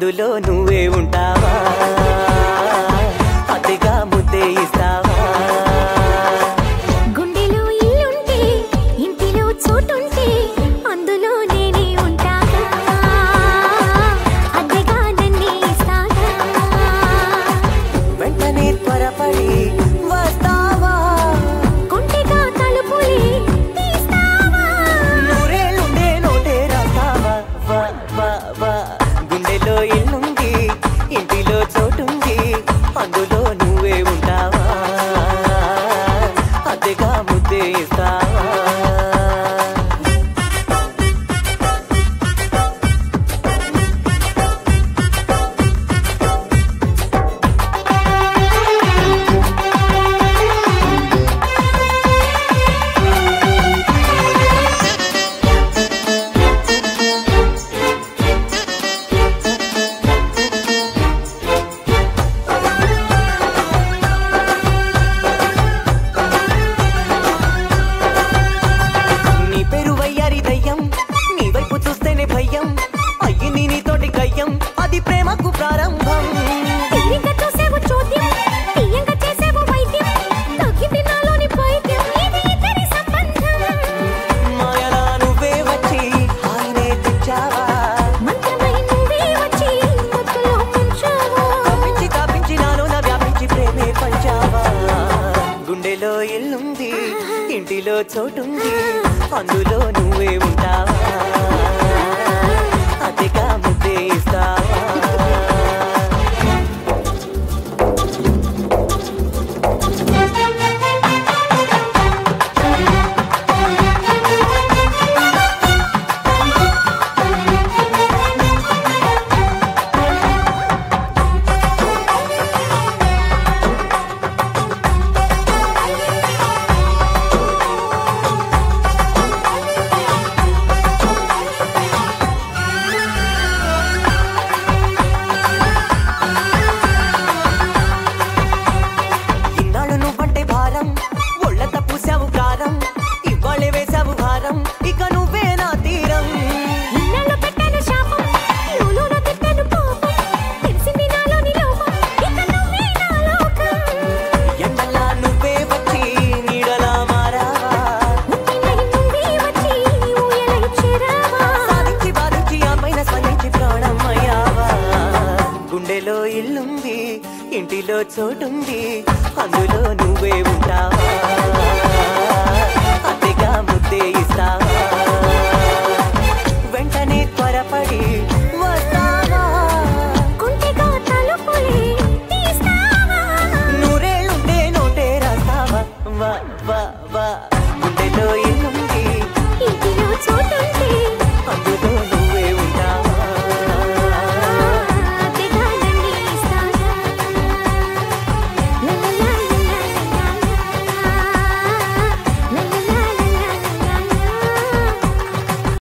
అందులో నువ్వే ఉంటావా అతిగా ముద్దే ఇస్తావా గుండెలో ఇల్లుంటే ఇంటిలో చోటుంటే అందులో నేనే ఉంటాగా అద్దెగా నన్నే ఇస్తాగా వెంటనే త్వరపడి వస్తావా కొంటెగా తలుపులే తీస్తావా నూరేళ్ళుండే నోటే రాస్తావా వా వా వా గుండెలో ఇల్లుంది ఇంటిలో చోటుంది అందులో నువ్వే ఉంటావా అతిగా ముద్దే ఇస్తావా నీ పేరు వయ్యారి దయ్యం నీ వైపు చూస్తేనే భయం అయ్యింది నీతోటి గయ్యం అది ప్రేమకు ప్రారంభం తీరిక చూసేవు చోద్యం తీయంగా చేసేవు వైద్యం తగ్గింది నాలోని పైద్యం ఇది ఇద్దరి సంబంధం మాయలా నువ్వే వచ్చి ఆయనే తెచ్చావా మంత్రమై నువ్వే వచ్చి మత్తులో ముంచావా తప్పించి తాపించి నాలో నా వ్యాపించి ప్రేమే పంచావా గుండెలో ఇల్లుంది ఇంటిలో చోటుంది అందులో నువ్వే ఉంటావా అతిగా ముద్దే ఇస్తావా ఇన్నాళ్ళు నువ్వంటే భారం ఒళ్ళంత పూసావు కారం ఇవాళే వేసావు భారం ఇక నువ్వే నా తీరం ఇన్నాళ్ళు పెట్టాను శాపం లోలోన తిట్టాను పాపం తెలిసింది నాలోని లోపం ఇక నువ్వే నా లోకం ఎండలా నువ్వే వచ్చి నీడలా మారావా ఉట్టినై నువ్వే వచ్చి ఊయలై చేరావా సాధించి బాధించి అమ్మైన స్పందించి ప్రాణం అయ్యావా గుండెలో ఇల్లుంది ఇంటిలో చోటుంది అందులో నువ్వే ఉంటావా అతిగా ముద్దే ఇస్తావా వెంటనే త్వరపడి